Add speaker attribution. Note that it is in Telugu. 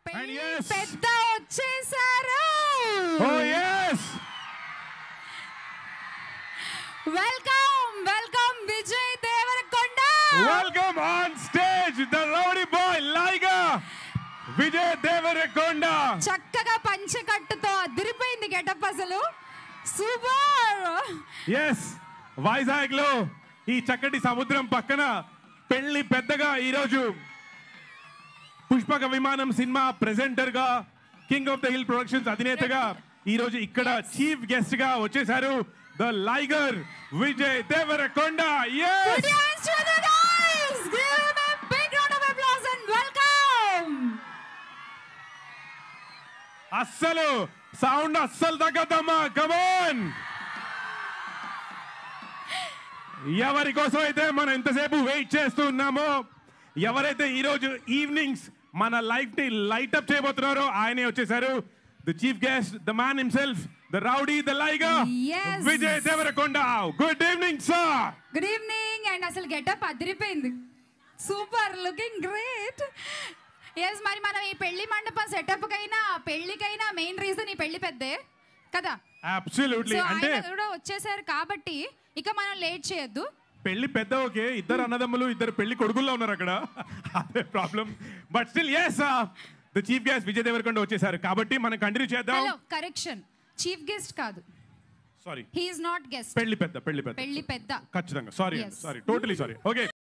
Speaker 1: And yes.
Speaker 2: పెద్ద వచ్చేసారు
Speaker 1: Oh yes!
Speaker 2: Welcome welcome Vijay Devarakonda
Speaker 1: Welcome on stage, the rowdy boy Liga, Vijay Devarakonda.
Speaker 2: చక్కగా పంచకట్టుతో అదిరిపోయింది గెటప్ అసలు సూపర్
Speaker 1: ఎస్ వైజాగ్ లో ఈ చక్కటి సముద్రం పక్కన పెళ్లి పెద్దగా ఈరోజు పుష్పక విమానం సినిమా ప్రెజెంటర్ గా king of the hill productions అధినేతగా ఈ రోజు ఇక్కడ చీఫ్ గెస్ట్ గా వచ్చేసారు the Liger Vijay Devarakonda
Speaker 2: Put
Speaker 1: yes
Speaker 2: your hands to the guys. Give him a big round of applause and welcome.
Speaker 1: అస్సలు సౌండ్ అస్సలు తగ్గద్దమ్మా కమాన్ ఎవరి కోసం అయితే మనం ఇంతసేపు వెయిట్ చేస్తూ ఉన్నామో ఎవరైతే ఈరోజు ఈవినింగ్స్ మన లైఫ్ ని లైట్ అప్ చేయబోతున్నారో ఆయనే వచ్చేసారు the chief guest the man himself the rowdy the Liger
Speaker 2: Yes.
Speaker 1: Vijay Devarakonda good evening sir
Speaker 2: good evening and అసలు గెటప్ అదిరిపోయింది సూపర్ లుకింగ్ గ్రేట్ ఎస్ మరి మనం ఈ పెళ్లి మండపం సెటప్ కైనా పెళ్లికైనా మెయిన్ రీజన్ ఈ పెళ్లి పెద్దే కదా
Speaker 1: అబ్సల్యూట్లీ
Speaker 2: సో
Speaker 1: అంటే
Speaker 2: ఆయన కూడా వచ్చేసారు కాబట్టి ఇక మనం లేట్ చేయొద్దు
Speaker 1: పెళ్లి పెద్ద ఓకే ఇద్దరు అన్నదమ్ములు ఇద్దరు పెళ్లి కొడుకుల్లో ఉన్నారు అక్కడ అదే problem but still yes the chief guest Vijay Devarakonda వచ్చేసారు కాబట్టి మనం కంటిన్యూ చేద్దాం
Speaker 2: హలో కరెక్షన్ చీఫ్ గెస్ట్ కాదు
Speaker 1: సారీ
Speaker 2: హీఈస్ నాట్ గెస్ట్
Speaker 1: పెళ్లి పెద్ద పెళ్లి పెద్ద
Speaker 2: పెళ్లి పెద్ద
Speaker 1: ఖచ్చితంగా sorry
Speaker 2: Yes.
Speaker 1: Sorry totally sorry okay